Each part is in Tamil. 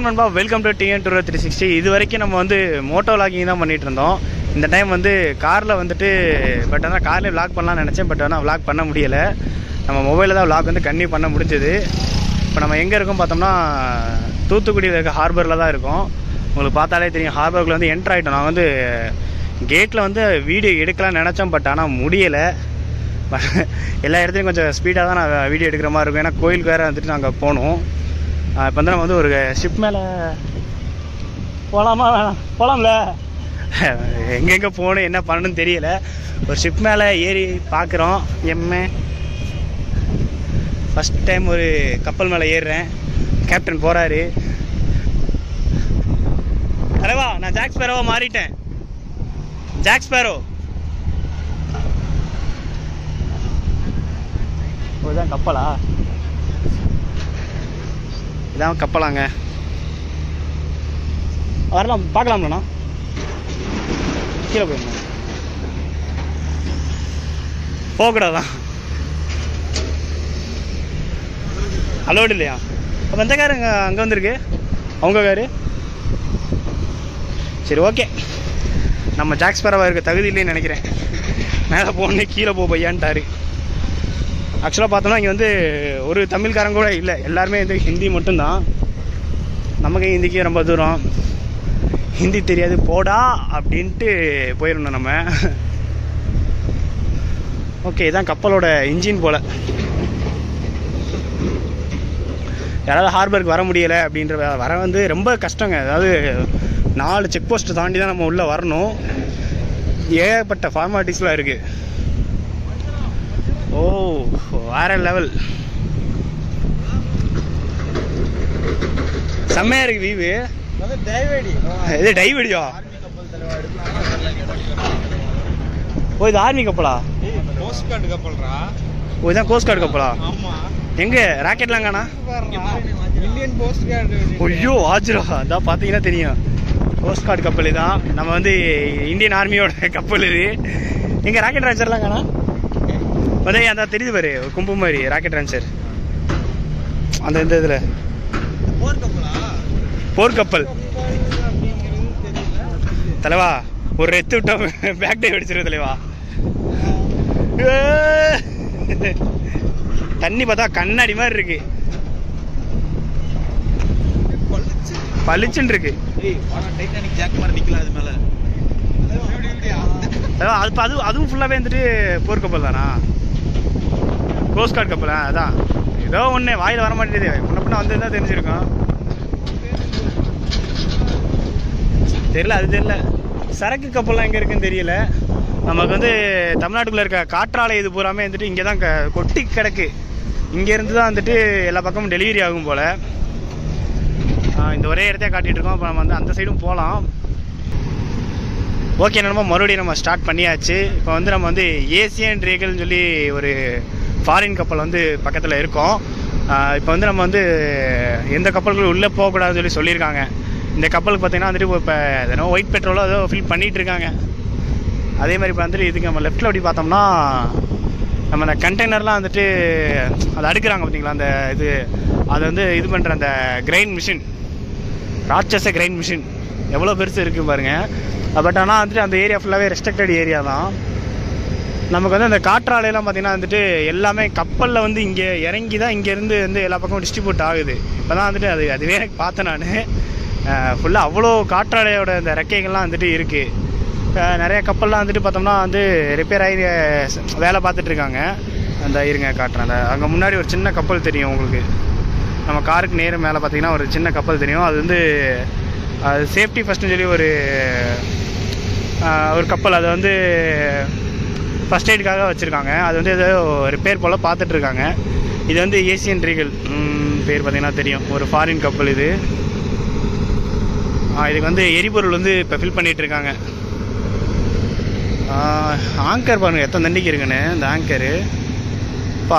வணக்கம் நண்பா welcome to TN tour three sixty இது வரைக்கும் நம்ம வந்து மோட்டோ வ்ளாகிங் தான் பண்ணிட்டு இருந்தோம் இந்த டைம் வந்து காரில் வந்துட்டு பட் ஆனால் கார்லேயே vlog பண்ணலாம்னு நினச்சேன் பட் ஆனால் vlog பண்ண முடியலை நம்ம மொபைலில் தான் vlog வந்து கன்னியூ பண்ண முடிஞ்சது இப்போ நம்ம எங்கே இருக்கோம் பார்த்தோம்னா தூத்துக்குடியில் இருக்க ஹார்பரில் தான் இருக்கோம் உங்களுக்கு பார்த்தாலே தெரியும் ஹார்பருக்குள்ள வந்து என்ட்ரு ஆகிட்டோம் நான் வந்து கேட்டில் வந்து வீடியோ எடுக்கலாம்னு நினச்சேன் பட் ஆனால் முடியலை பட் எல்லா இடத்துலையும் கொஞ்சம் ஸ்பீடாக தான் நான் வீடியோ எடுக்கிற மாதிரி இருக்கும் ஏன்னா கோயிலுக்கு வேறு வந்துட்டு நாங்கள் போகணும் இப்போ வந்து நம்ம வந்து ஒரு ஷிப் மேலே போகலாமா வேணாம் போகலாம்ல எங்கெங்கே போகணும் என்ன பண்ணணும்னு தெரியல ஒரு ஷிப் மேலே ஏறி பார்க்குறோம் எம்மே ஃபஸ்ட் டைம் ஒரு கப்பல் மேலே ஏறுறேன் கேப்டன் போகிறாரு தலைவா நான் ஜாக் ஸ்பேரோவா மாறிட்டேன் ஜாக் ஸ்பேரோ ஓ, இதான் கப்பலா இதான் கப்பலாங்க வரலாம் பார்க்கலாம்லண்ணா கீழே போயிருங்க போகக்கூடாதான் அலோடு இல்லையா அப்போ எந்த காரு அங்கே அங்கே வந்திருக்கு அவங்க காரு சரி ஓகே நம்ம ஜாக்ஸ் பரவா இருக்க தகுதி இல்லைன்னு நினைக்கிறேன் மேலே போகணும் கீழே போ பையான்ட்டாரு ஆக்சுவலாக பார்த்தோம்னா இங்கே வந்து ஒரு தமிழ்காரங்க கூட இல்லை எல்லாருமே வந்து ஹிந்தி மட்டும்தான் நமக்கு ஹிந்திக்கு ரொம்ப தூரம் ஹிந்தி தெரியாது போடா அப்படின்ட்டு போயிடணும் நம்ம ஓகே இதான் கப்பலோட இன்ஜின் போல் யாராவது ஹார்பருக்கு வர முடியலை அப்படின்ற வ- வர வந்து ரொம்ப கஷ்டங்க அதாவது நாலு செக் போஸ்ட் தாண்டி தான் நம்ம உள்ளே வரணும் ஏகப்பட்ட ஃபார்மாலிட்டிஸ்லாம் இருக்குது ஓ வேற லெவல் செம்மையா இருக்கு வியூவு இது டைவடியா ஓ இது ஆர்மி கப்பலா போஸ்ட் கார்டு கப்பல்ரா ஓ இதான் கோஸ்ட் கார்டு கப்பலா ஆமா எங்க ராக்கெட்லாம் காணா மில்லியன் போஸ்ட் கார்டு ஐயோ ஆஜரா அதான் பார்த்தீங்கன்னா தெரியும் கோஸ்ட் கார்டு கப்பல் தான் நம்ம வந்து இந்தியன் ஆர்மியோட கப்பல் இது எங்க ராக்கெட் லான்ச்சர்லாம் காணா வந்து அந்த தெரியுது பாரு ஒரு கும்பு மாதிரி ராக்கெட் லான்ச்சர் அந்த இந்த இதில் போர் கப்பலா போர் கப்பல் அப்படிங்கிறது தெரியல தலைவா ஒரு ரெத்து விட்டோம் பேக் டை வெடிச்சிரு தலைவா தண்ணி பார்த்தா கண்ணாடி மாதிரி இருக்கு பளிச்சு பளிச்சுன்னு இருக்கு ஏய் வாடா டைட்டானிக் ஜாக் மாதிரி நிக்கலாம் அது மேல அதான் அது அது அதுவும் ஃபுல்லாகவே வந்துட்டு போர் கப்பல் தானா கோஸ்ட் கார்டு கப்பலா அதான் ஏதோ ஒன்று வாயில் வர மாட்டேங்குது முன்ன பின்ன வந்திருந்தா தெரிஞ்சிருக்கும் தெரியல அது தெரியல சரக்கு கப்பல்லாம் எங்கே இருக்குன்னு தெரியல நமக்கு வந்து தமிழ்நாட்டுக்குள்ள இருக்க காற்றாலை இது பூராமே வந்துட்டு இங்கே தான் க- கொட்டி கிடக்கு இங்கேருந்து தான் வந்துட்டு எல்லா பக்கமும் டெலிவரி ஆகும் போல் இந்த ஒரே இடத்தையே காட்டிகிட்டு இருக்கோம் அப்போ நம்ம வந்து அந்த சைடும் போகலாம் ஓகே நம்ம மறுபடியும் நம்ம ஸ்டார்ட் பண்ணியாச்சு இப்போ வந்து நம்ம வந்து ஏசியன் ரீகல்னு சொல்லி ஒரு ஃபாரின் கப்பல் வந்து பக்கத்தில் இருக்கோம் ஆஹ் இப்போ வந்து நம்ம வந்து எந்த கப்பல்களும் உள்ளே போகக்கூடாதுன்னு சொல்லி சொல்லியிருக்காங்க இந்த கப்பலுக்கு பார்த்தீங்கன்னா வந்துட்டு இப்போ ஏதோ ஒயிட் பெட்ரோலோ ஏதோ ஃபில் பண்ணிட்டு இருக்காங்க அதே மாதிரி இப்போ வந்துட்டு இதுக்கு நம்ம லெஃப்ட்டில் அப்படி பார்த்தோம்னா நம்ம அந்த கண்டெய்னர்லாம் வந்துட்டு அதை அடுக்குறாங்க பார்த்தீங்களா அந்த இது அதை வந்து இது பண்ணுற அந்த கிரைண்ட் மிஷின் ராட்சச கிரைண்ட் மிஷின் எவ்வளோ பெருசு இருக்குது பாருங்க பட் ஆனால் வந்துட்டு அந்த ஏரியா ஃபுல்லாகவே ரெஸ்ட்ரிக்டட் ஏரியா தான் நமக்கு வந்து அந்த காற்றாலையெல்லாம் பார்த்தீங்கன்னா வந்துட்டு எல்லாமே கப்பலில் வந்து இங்கே இறங்கி தான் இங்கேருந்து வந்து எல்லா பக்கமும் டிஸ்ட்ரிபியூட் ஆகுது இப்போ தான் வந்துட்டு அது அதுவே எனக்கு பார்த்தேன் நான் ஃபுல்லாக அவ்வளோ காற்றாலையோட அந்த ரெக்கைகள்லாம் வந்துட்டு இருக்குது நிறைய கப்பல்லாம் வந்துட்டு பார்த்தோம்னா வந்து ரிப்பேர் ஆகி அஹ், வேலை பார்த்துட்டு இருக்காங்க அந்த இருங்க காட்டுறேன் அந்த அங்கே முன்னாடி ஒரு சின்ன கப்பல் தெரியும் உங்களுக்கு நம்ம காருக்கு நேரு மேலே பார்த்தீங்கன்னா ஒரு சின்ன கப்பல் தெரியும் அது வந்து அது சேஃப்டி ஃபஸ்ட்டுன்னு சொல்லி ஒரு ஆஹ், ஒரு கப்பல் அது வந்து ஃபஸ்ட் எய்டுக்காக வச்சுருக்காங்க அது வந்து ஏதோ ரிப்பேர் போல் பார்த்துட்டு இருக்காங்க இது வந்து ஏசியன் ரீகல் பேர் பார்த்தீங்கன்னா தெரியும் ஒரு ஃபாரின் கப்பல் இது ஆ, இதுக்கு வந்து எரிபொருள் வந்து இப்போ ஃபில் பண்ணிட்டு இருக்காங்க ஆங்கர் பாருங்க எத்தனை தண்டிக்கு இருக்குன்னு இந்த ஆங்கரு பா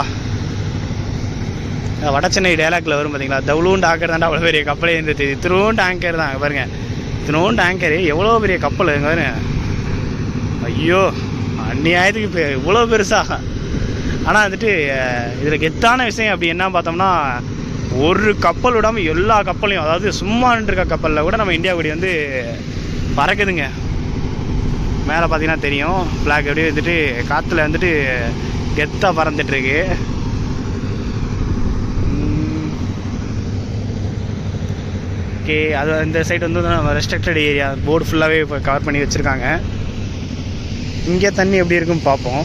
அஹ் வட சென்னை டேலாக்ல வரும் பார்த்தீங்களா தவுளூண்டு ஆங்கர் தாண்டா அவ்வளோ பெரிய கப்பலே இருந்தது இத்தினோண்டு ஆங்கர் தான் பாருங்க இத்தினோண்டு ஆங்கர் எவ்வளோ பெரிய கப்பல் இங்க பாருங்க ஐயோ அந்நியாயத்துக்கு இப்போ இவ்வளோ பெருசா ஆனால் வந்துட்டு இதில் கெத்தான விஷயம் அப்படி என்ன பார்த்தோம்னா ஒரு கப்பல் விடாமல் எல்லா கப்பலையும் அதாவது சும்மா இருக்க கப்பலில் கூட நம்ம இந்தியா கொடி வந்து பறக்குதுங்க மேலே பார்த்தீங்கன்னா தெரியும் ஃப்ளாக் அப்படியே வந்துட்டு காற்றுல வந்துட்டு கெத்தாக பறந்துட்டுருக்கு ஓகே அது இந்த சைடு வந்து நம்ம ரெஸ்ட்ரிக்டட் ஏரியா போர்டு ஃபுல்லாகவே இப்போ கவர் பண்ணி வச்சுருக்காங்க இங்கே தண்ணி எப்படி இருக்குன்னு பார்ப்போம்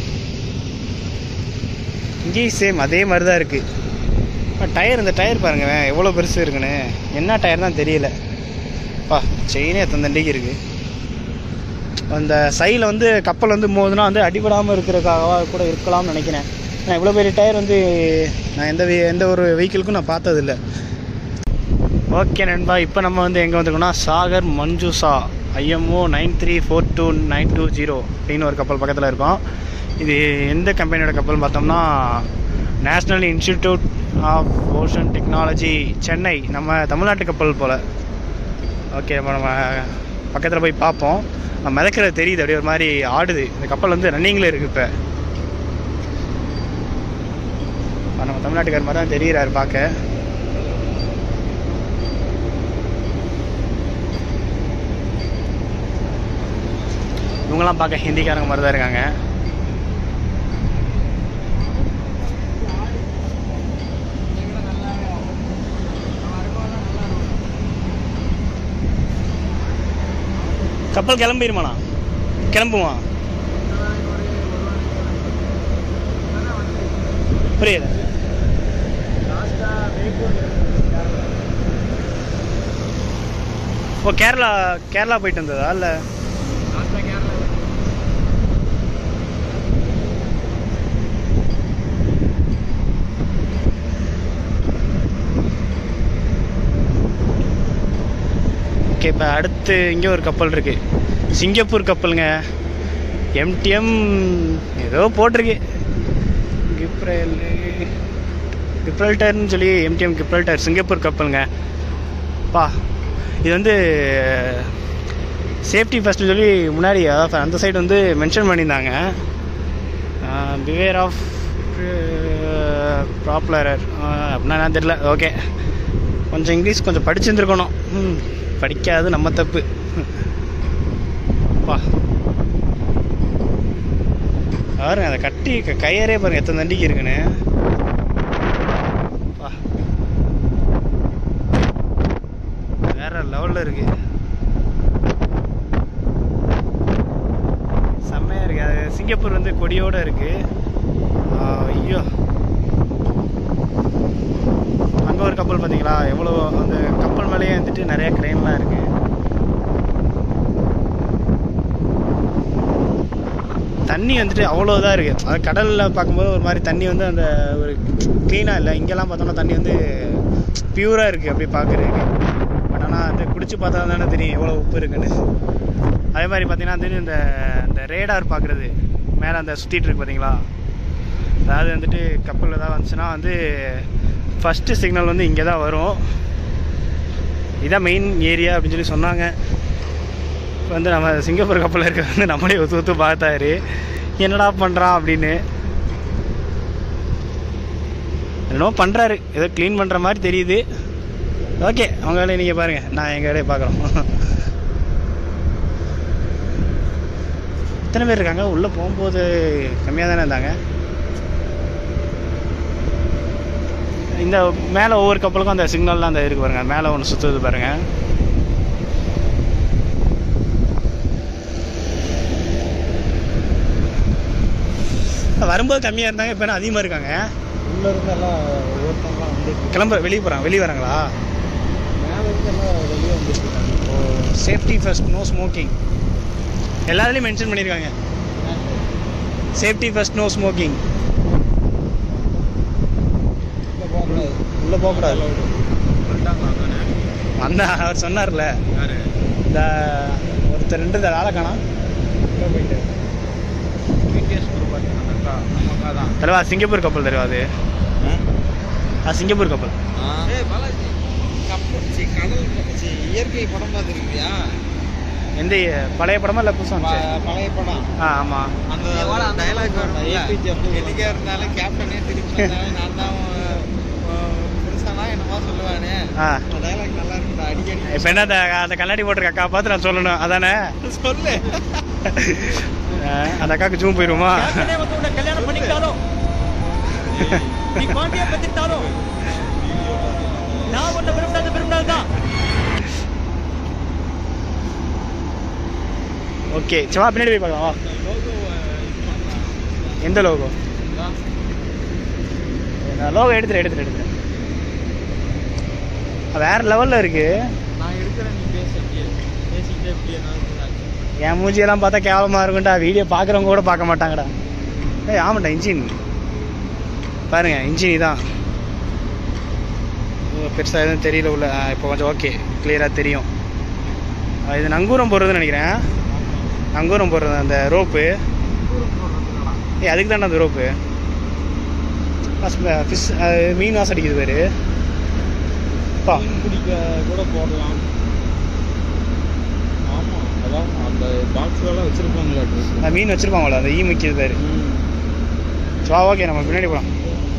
இங்கேயும் சேம் அதே மாதிரி தான் இருக்குது டயர் இந்த டயர் பாருங்களேன் எவ்வளோ பெருசு இருக்குன்னு என்ன டயர் தான் தெரியல பா செயினே எத்தனை தண்டிக்கு இருக்குது அந்த சைடில் வந்து கப்பல் வந்து மோதுனா வந்து அடிபடாமல் இருக்கிறதுக்காக கூட இருக்கலாம்னு நினைக்கிறேன் நான் இவ்வளோ பெரிய டயர் வந்து நான் எந்த ve- எந்த ஒரு வெஹிக்கிளுக்கும் நான் பார்த்ததில்ல ஓகே நண்பா இப்போ நம்ம வந்து எங்கே வந்திருக்கோம்னா Sagar Manjusha IMO nine three four two nine two zero அப்படின்னு ஒரு கப்பல் பக்கத்தில் இருக்கோம் இது எந்த கம்பெனியோட கப்பல் பார்த்தோம்னா national institute of ocean technology Chennai நம்ம தமிழ்நாட்டு கப்பல் போல் ஓகே நம்ம நம்ம பக்கத்தில் போய் பார்ப்போம் நம்ம மிதக்கிறது தெரியுது அப்படியே ஒரு மாதிரி ஆடுது இந்த கப்பல் வந்து ரன்னிங்கில் இருக்குது இப்போ நம்ம தமிழ்நாட்டுக்கார மாதிரி தான் தெரிகிறாரு பார்க்க இவங்கெல்லாம் பார்க்க ஹிந்திக்காரங்க மாதிரி தான் இருக்காங்க கப்பல் கிளம்பிடுமாண்ணா கிளம்புமா புரியுது ஓ கேரளா கேரளா போயிட்டு வந்ததா இல்லை ஓகே இப்போ அடுத்து இங்கே ஒரு கப்பல் இருக்கு சிங்கப்பூர் கப்பலுங்க எம்டிஎம் ஏதோ போட்டிருக்கு கிப்ரல் கிப்ரல்டர்னு சொல்லி எம்டிஎம் கிப்ரல்டர் சிங்கப்பூர் கப்பலுங்க பா இது வந்து சேஃப்டி ஃபஸ்ட்டு சொல்லி முன்னாடி அதாவது அந்த சைடு வந்து மென்ஷன் பண்ணியிருந்தாங்க பிவேர் ஆஃப் ப்ராப்ளரர் அப்படின்னா நான் தெரியல ஓகே கொஞ்சம் இங்கிலீஷ் கொஞ்சம் படிச்சிருந்துருக்கணும் ம் படிக்காது நம்ம தப்பு பா பாருங்க அதை கட்டி க- கயிறே பாருங்க எத்தனை தண்டிக்கு இருக்குன்னு பா வேற லெவலில் இருக்கு செம்மையா இருக்கு அது சிங்கப்பூர் வந்து கொடியோட இருக்கு ஆ, ஐயோ அங்கே ஒரு கப்பல் பார்த்தீங்களா எவ்வளோ அந்த கப்பல் மேலேயே வந்துட்டு நிறைய கிரெயின்லாம் இருக்கு தண்ணி வந்துட்டு அவ்வளோ இதாக இருக்குது அது கடலில் பார்க்கும்போது ஒரு மாதிரி தண்ணி வந்து அந்த ஒரு க்ளீனாக இல்லை இங்கெல்லாம் பார்த்தோம்னா தண்ணி வந்து பியூராக இருக்குது அப்படி பார்க்குறதுக்கு பட் ஆனால் அது குடிச்சு பார்த்தா தானே தெரியும் எவ்வளோ உப்பு இருக்குன்னு அதே மாதிரி பார்த்தீங்கன்னா வந்து இந்த இந்த ரேடார் பார்க்குறது மேலே அந்த சுற்றிட்டு இருக்கு பார்த்தீங்களா அதாவது வந்துட்டு கப்பல் ஏதாவது வந்துச்சுன்னா வந்து ஃபஸ்ட்டு சிக்னல் வந்து இங்கே தான் வரும் இதான் மெயின் ஏரியா அப்படின்னு சொல்லி சொன்னாங்க இப்ப வந்து நம்ம சிங்கப்பூர் கப்பலில் இருக்க வந்து நம்மளே ஒத்து ஒத்து பார்த்தாரு என்னடா பண்ணுறான் அப்படின்னு என்னமோ பண்ணுறாரு ஏதோ க்ளீன் பண்ணுற மாதிரி தெரியுது ஓகே அவங்க வேலையை நீங்கள் பாருங்கள் நான் எங்கள் வேலையை பார்க்குறோம் எத்தனை பேர் இருக்காங்க உள்ளே போகும்போது கம்மியாக தானே இருந்தாங்க இந்த மேலே ஒவ்வொரு கப்பலுக்கும் அந்த சிக்னல்லாம் அந்த இருக்கு பாருங்க மேலே ஒன்று சுற்றுது பாருங்க வரும்போது கம்மியாக இருந்தாங்க இப்போ அதிகமாக இருக்காங்க உள்ள இருந்து எல்லாம் ஒவ்வொருத்தவங்களாம் வந்து கிளம்ப வெளியே போகிறாங்க வெளியே வராங்களா மேல இருந்து எல்லாம் வெளியே வந்துட்டு இருக்காங்க ஓ சேஃப்டி ஃபர்ஸ்ட் நோ ஸ்மோக்கிங் எல்லாத்துலேயும் மென்ஷன் பண்ணியிருக்காங்க சேஃப்டி ஃபர்ஸ்ட் நோ ஸ்மோக்கிங் உள்ள போகக்கூடாது உள்ளே போகக்கூடாது சொல்லிட்டாங்களா தானே அந்த அவர் சொன்னார்ல யாரு இந்த ஒருத்தர் ரெண்டு இந்த ஆளை காணோம் உள்ள போயிட்டு பிடிஎஸ் குரூப் அந்த அக்கா நம்ம அக்கா தான் தலைவா சிங்கப்பூர் கப்பல் தெரியும் அது அது சிங்கப்பூர் கப்பல் ஏய் பாலாஜி கப்பல் சி கடல் சி இயற்கை படம் பார்த்துருக்கியா எந்த பழைய படமா இல்லை புதுசாக ப- பழைய படம் ஆ ஆமாம் அந்த டயலாக் எதுக்கே இருந்தாலும் கேப்டனே திருப்பி வந்தாலும் நான் தான் புருஷனா என்னமோ தானே ஆ அந்த டைலாக் நல்லா இருக்குடா அடிக்கடி இப்போ என்ன அந்த அந்த கண்ணாடி போட்டிருக்க அக்கா பார்த்து நான் சொல்லணும் அதானே சொல்லு ஆ, அந்த அக்காவுக்கு ஜூம் போயிருமா யாருனே வந்து உன்னை கல்யாணம் பண்ணிக்கிட்டாலும் நீ பாண்டியா பெற்றுட்டாலும் நான் உன்னை விரும்பினது விரும்பினதுதான் ஓகே சும்மா பின்னாடி போய் பார்க்கலாம் வா எந்த லோகோ லோகோ எடுத்துரு எடுத்துரு எடுத்துரு வேற லெவல்ல இருக்கு நான் இருக்கிறேன் நீ பேச அப்படியே பேசிக்கிட்டே அப்படியே நான் என் மூஞ்சியெல்லாம் பார்த்தா கேவலமா இருக்கும்டா வீடியோ பார்க்குறவங்க கூட பார்க்க மாட்டாங்கடா ஏய் ஆமாண்டா இன்ஜின் பாருங்க இன்ஜின் இதான் பெருசாக எதுவும் தெரியல உள்ள ஆ, இப்போ கொஞ்சம் ஓகே கிளியராக தெரியும் ஆ, இது நங்கூரம் போடுறதுன்னு நினைக்கிறேன் நங்கூரம் போடுறது அந்த ரோப்பு ஏய் அதுக்கு தானே அந்த ரோப்பு ஃபிஷ் மீன் வாசம் அடிக்குது பேர் பா மீன் பிடிக்க கூட போடலாம் ஆமா அதான் அந்த பாக்ஸ்லாம் வச்சிருப்பாங்களா அந்த மீன் வச்சிருப்பாங்களா அந்த ஈ முக்கியது பேர் வா ஓகே நம்ம பின்னாடி போகலாம்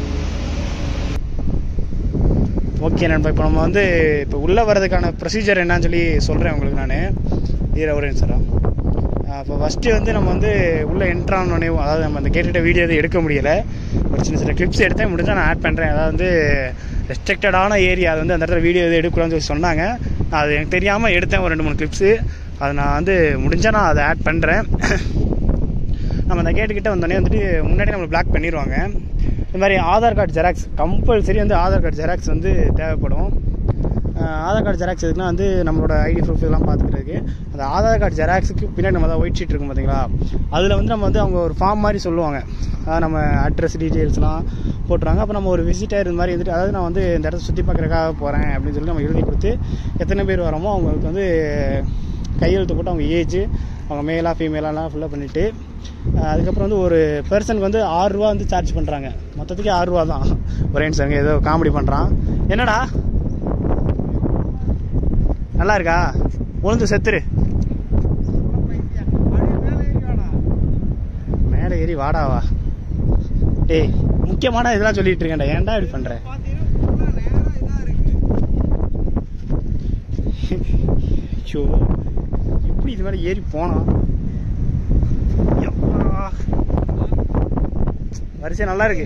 ஓகே நண்பா இப்போ நம்ம வந்து இப்போ உள்ளே வர்றதுக்கான ப்ரொசீஜர் என்னன்னு சொல்லி சொல்கிறேன் உங்களுக்கு நான் ஈர ஒரு நிமிஷம் இப்போ ஃபஸ்ட்டு வந்து நம்ம வந்து உள்ளே என்ட்ரானோடனே அதாவது நம்ம அந்த கேட்டுகிட்ட வீடியோ எதுவும் எடுக்க முடியலை ஒரு சின்ன சின்ன கிளிப்ஸ் எடுத்தேன் முடிஞ்சால் நான் ஆட் பண்ணுறேன் அதாவது வந்து ரெஸ்ட்ரிக்டடான ஏரியா அது வந்து அந்த இடத்துல வீடியோ எதுவும் எடுக்கலாம்னு சொல்லி சொன்னாங்க நான் அது எனக்கு தெரியாமல் எடுத்தேன் ஒரு ரெண்டு மூணு கிளிப்ஸு அதை நான் வந்து முடிஞ்சால் நான் அதை ஆட் பண்ணுறேன் நம்ம அந்த கேட்டுக்கிட்ட வந்தோடனே வந்துட்டு முன்னாடி நம்மளை பிளாக் பண்ணிடுவாங்க இந்த மாதிரி ஆதார் கார்டு ஜெராக்ஸ் கம்பல்சரி வந்து ஆதார் கார்டு ஜெராக்ஸ் வந்து தேவைப்படும் அஹ் ஆதார் கார்டு ஜெராக்ஸ் எதுக்குன்னா வந்து நம்மளோட ஐடி ப்ரூஃப் இதெல்லாம் பார்த்துக்கிறதுக்கு அந்த ஆதார் கார்டு ஜெராக்ஸுக்கு பின்னாடி நம்ம தான் ஒயிட் ஷீட் இருக்கும் பார்த்தீங்களா அதில் வந்து நம்ம வந்து அவங்க ஒரு ஃபார்ம் மாதிரி சொல்லுவாங்க அதாவது நம்ம அட்ரஸ் டீட்டெயில்ஸ்லாம் போட்டுருவாங்க அப்போ நம்ம ஒரு விசிட்டர் இந்த மாதிரி இருந்துட்டு அதாவது நான் வந்து இந்த இடத்த சுற்றி பார்க்குறக்காக போகிறேன் அப்படின்னு சொல்லி நம்ம எழுதி கொடுத்து எத்தனை பேர் வரோமோ அவங்களுக்கு வந்து கையெழுத்து போட்டு அவங்க ஏஜ் அவங்க மேலாக ஃபீமேலாலாம் ஃபில்லப் பண்ணிவிட்டு அதுக்கப்புறம் வந்து ஒரு பர்சனுக்கு வந்து ஆறு ரூபா வந்து சார்ஜ் பண்ணுறாங்க மொத்தத்துக்கே ஆறு ரூபா தான் ஒரே நிமிஷம் ஏதோ காமெடி பண்ணுறான் என்னடா நல்லா இருக்கா உளுந்து செத்துரு மேலே ஏறி வாடாவா டேய் முக்கியமான இதெல்லாம் சொல்லிட்டு இருக்கேன்டா ஏன்டா இப்படி பண்ற ஐயோ எப்படி இது மேலே ஏறி போனான் யப்பா. வரிசை நல்லா இருக்கு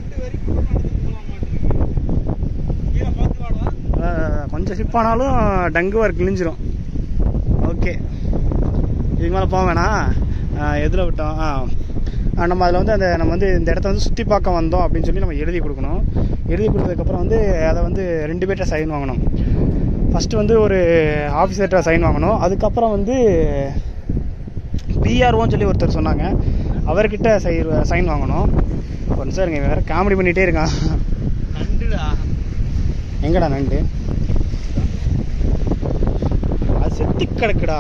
அஹ், கொஞ்சம் ஸ்லிப் ஆனாலும் டங்கு ஒர்க் கிழிஞ்சிரும் ஓகே இதுக்கு மேலே போக வேணாம் எதில் விட்டோம் ஆ ஆ, நம்ம அதில் வந்து அந்த நம்ம வந்து இந்த இடத்த வந்து சுற்றி பார்க்க வந்தோம் அப்படின்னு சொல்லி நம்ம எழுதி கொடுக்கணும் எழுதி கொடுத்ததுக்கப்புறம் வந்து அதை வந்து ரெண்டு பேர்கிட்ட சைன் வாங்கணும் ஃபஸ்ட்டு வந்து ஒரு ஆஃபீஸர்கிட்ட சைன் வாங்கணும் அதுக்கப்புறம் வந்து பிஆர்ஓன்னு சொல்லி ஒருத்தர் சொன்னாங்க அவர்கிட்ட சை சைன் வாங்கணும் ஒரு நிமிஷம் இருங்க இவன் வேறு காமெடி பண்ணிகிட்டே இருக்கான் நண்டுடா எங்கடா நண்டு அது செத்து கிடக்குடா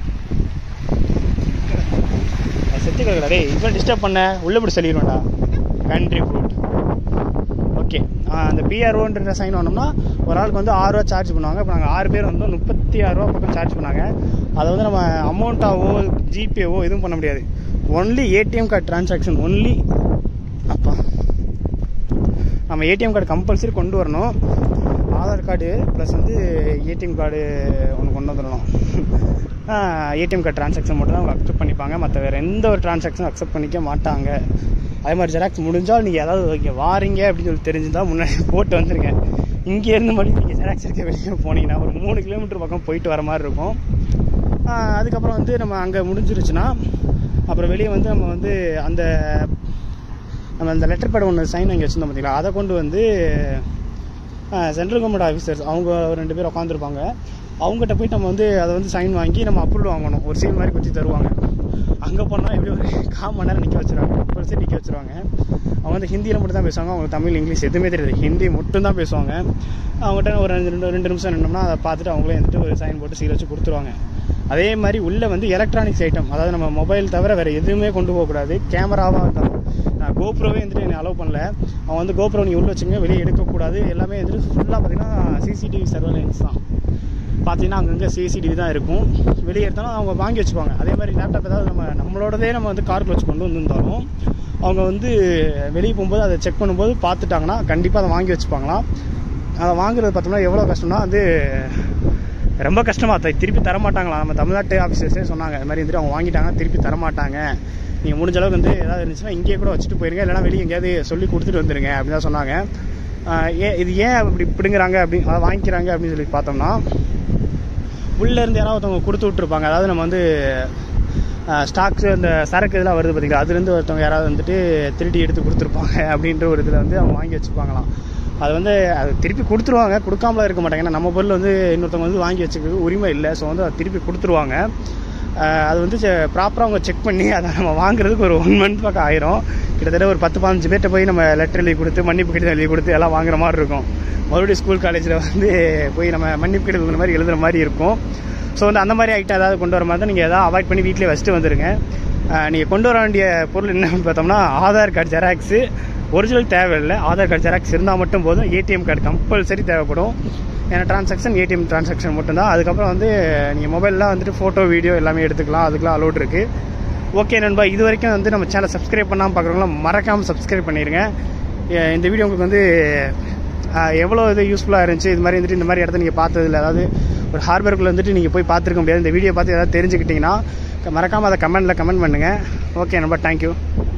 அது செத்து கிடக்குடா டேய் இப்போ டிஸ்டர்ப் பண்ண உள்ள இப்படி சொல்லிடுவேன்டா கண்ட்ரி ஃப்ரூட் ஓகே அந்த பிஆர்ஓன்ற சைன் வாங்கினோம்னா ஒரு ஆளுக்கு வந்து ஆறு ரூபா சார்ஜ் பண்ணுவாங்க இப்போ நாங்கள் ஆறு பேர் வந்தோம் முப்பத்தி ஆறு ரூபா பக்கம் சார்ஜ் பண்ணாங்க அதை வந்து நம்ம அமௌண்ட்டாவோ ஜிபேவோ எதுவும் பண்ண முடியாது only ATM card transaction only அப்பா நம்ம ஏடிஎம் கார்டு கம்பல்சரி கொண்டு வரணும் ஆதார் கார்டு ப்ளஸ் வந்து ஏடிஎம் கார்டு ஒன்று கொண்டு வந்துடணும் ஏடிஎம் கார்டு டிரான்சாக்ஷன் மட்டும் தான் அவங்க அக்செப்ட் பண்ணிப்பாங்க மற்ற வேறு எந்த ஒரு டிரான்சாக்ஷனும் அக்செப்ட் பண்ணிக்க மாட்டாங்க அதே மாதிரி ஜெராக்ஸ் முடிஞ்சால் நீங்கள் ஏதாவது இங்கே வாரீங்க அப்படின்னு சொல்லி தெரிஞ்சுதான் முன்னாடி போட்டு வந்துருங்க இங்கேருந்து மறுபடியும் நீங்கள் ஜெராக்ஸ் எடுக்க வெளியே போனீங்கன்னா ஒரு மூணு கிலோமீட்டர் பக்கம் போயிட்டு வர மாதிரி இருக்கும் ஆஹ் அதுக்கப்புறம் வந்து நம்ம அங்கே முடிஞ்சிருச்சுன்னா அப்புறம் வெளியே வந்து நம்ம வந்து அந்த நம்ம அந்த லெட்டர் பேட் ஒன்று சைன் வாங்கி வச்சுருந்தோம் பார்த்தீங்களா அதை கொண்டு வந்து சென்ட்ரல் கவர்மெண்ட் ஆஃபீஸர்ஸ் அவங்க ஒரு ரெண்டு பேர் உட்காந்துருப்பாங்க அவங்ககிட்ட போய் நம்ம வந்து அதை வந்து சைன் வாங்கி நம்ம அப்ரூவல் வாங்கணும் ஒரு சீல் மாதிரி குத்தி தருவாங்க அங்கே போனால் எப்படி ஒரு கால் மணி நேரம் நிற்க வச்சுருவாங்க கம்பல்சரி நிற்க வச்சுருவாங்க அவங்க வந்து ஹிந்தியில் மட்டும் தான் பேசுவாங்க அவங்க தமிழ் இங்கிலீஷ் எதுவுமே தெரியாது ஹிந்தி மட்டும் தான் பேசுவாங்க அவங்ககிட்ட ஒரு ரெண்டு ரெண்டு ரெண்டு நிமிஷம் நின்னோம்னா அதை பார்த்துட்டு அவங்களே வந்துட்டு ஒரு சைன் போட்டு சீல் வச்சு கொடுத்துருவாங்க அதே மாதிரி உள்ளே வந்து எலக்ட்ரானிக்ஸ் ஐட்டம் அதாவது நம்ம மொபைல் தவிர வேறு எதுவுமே கொண்டு போகக்கூடாது கேமராவாக இருந்தாலும் நான் கோப்ரோவே வந்துட்டு என்னை அலோவ் பண்ணல அவன் வந்து கோப்ரோ நீங்கள் உள்ள வச்சுங்க வெளியே எடுக்கக்கூடாது எல்லாமே வந்துட்டு ஃபுல்லாக பார்த்தீங்கன்னா சிசிடிவி சர்வேலன்ஸ் தான் பார்த்தீங்கன்னா அங்கங்கே சிசிடிவி தான் இருக்கும் வெளியே எடுத்தாலும் அவங்க வாங்கி வச்சுப்பாங்க அதே மாதிரி லேப்டாப் ஏதாவது நம்ம நம்மளோடதே நம்ம வந்து கார்க்கு வச்சு கொண்டு வந்திருந்தாலும் அவங்க வந்து வெளியே போகும்போது அதை செக் பண்ணும்போது பார்த்துட்டாங்கன்னா கண்டிப்பாக அதை வாங்கி வச்சுப்பாங்களாம் அதை வாங்குறது பார்த்தோம்னா எவ்வளோ கஷ்டம்னா வந்து ரொம்ப கஷ்டமாக அதை திருப்பி தரமாட்டாங்களா நம்ம தமிழ்நாட்டு ஆஃபீஸர்ஸே சொன்னாங்க இது மாதிரி வந்துட்டு அவங்க வாங்கிட்டாங்க திருப்பி தரமாட்டாங்க நீங்கள் முடிஞ்ச அளவுக்கு வந்து ஏதாவது இருந்துச்சுன்னா இங்கேயே கூட வச்சுட்டு போயிருங்க இல்லைனா வெளியே எங்கேயாவது சொல்லி கொடுத்துட்டு வந்துருங்க அப்படின்னு தான் சொன்னாங்க ஆஹ் ஏன் இது ஏன் இப்படி பிடுங்குறாங்க அப்படி அதை வாங்கிக்கிறாங்க அப்படின்னு சொல்லி பார்த்தோம்னா உள்ளே இருந்து யாராவது ஒருத்தவங்க கொடுத்து விட்ருப்பாங்க அதாவது நம்ம வந்து ஸ்டாக்ஸ் அந்த சரக்கு இதெல்லாம் வருது பார்த்தீங்களா அதுலேருந்து ஒருத்தவங்க யாராவது வந்துட்டு திருடி எடுத்து கொடுத்துருப்பாங்க அப்படின்ற ஒரு இதில் வந்து அவங்க வாங்கி வச்சுப்பாங்களாம் அது வந்து அது திருப்பி கொடுத்துருவாங்க கொடுக்காமலாம் இருக்க மாட்டாங்க ஏன்னா நம்ம பொருள் வந்து இன்னொருத்தவங்க வந்து வாங்கி வச்சுக்க உரிமை இல்லை ஸோ வந்து அதை திருப்பி கொடுத்துருவாங்க ஆஹ் அது வந்து ப்ராப்பராக அவங்க செக் பண்ணி அதை நம்ம வாங்குறதுக்கு ஒரு ஒன் மந்த் பக்கம் ஆயிரும் கிட்டத்தட்ட ஒரு பத்து பதினஞ்சு பேர்கிட்ட போய் நம்ம லெட்டர் எழுதி கொடுத்து மன்னிப்பு கடிதம் எழுதி கொடுத்து எல்லாம் வாங்குற மாதிரி இருக்கும் மறுபடியும் ஸ்கூல் காலேஜில் வந்து போய் நம்ம மன்னிப்பு கடிதம் இந்த மாதிரி எழுதுற மாதிரி இருக்கும் ஸோ வந்து அந்த மாதிரி ஐட்டம் ஏதாவது கொண்டு வர மாதிரி தான் நீங்கள் எதாவது அவாய்ட் பண்ணி வீட்டிலே வச்சுட்டு வந்துருங்க நீங்கள் கொண்டு வர வேண்டிய பொருள் என்னன்னு பார்த்தோம்னா ஆதார் கார்டு ஜெராக்ஸு ஒரிஜினல் தேவையில்லை ஆதார் கார்டு ஜெராக்ஸ் இருந்தால் மட்டும் போதும் ஏடிஎம் கார்டு கம்பல்சரி தேவைப்படும் ஏன்னா ட்ரான்சாக்ஷன் ஏடிஎம் ட்ரான்சாக்ஷன் மட்டும்தான் அதுக்கப்புறம் வந்து நீங்கள் மொபைல்லாம் வந்துட்டு ஃபோட்டோ வீடியோ எல்லாமே எடுத்துக்கலாம் அதுக்கெலாம் அலோட் இருக்குது ஓகே நண்பா இது வரைக்கும் வந்து நம்ம சேனல் சப்ஸ்கிரைப் பண்ணாமல் பார்க்குறவங்களாம் மறக்காமல் சப்ஸ்கிரைப் பண்ணிடுங்க எ- இந்த வீடியோ உங்களுக்கு வந்து ஆஹ், எவ்வளோ இது யூஸ்ஃபுல்லாக இருந்துச்சு இது மாதிரி வந்துட்டு இந்த மாதிரி இடத்த நீங்கள் பார்த்ததில்ல அதாவது ஒரு ஹார்பருக்குள்ளே வந்துட்டு நீங்கள் போய் பார்த்துருக்க முடியாது இந்த வீடியோ பார்த்து ஏதாவது தெரிஞ்சுக்கிட்டிங்கன்னா மறக்காமல் அதை கமெண்ட்டில் கமெண்ட் பண்ணுங்கள் ஓகே நண்பா தேங்க்யூ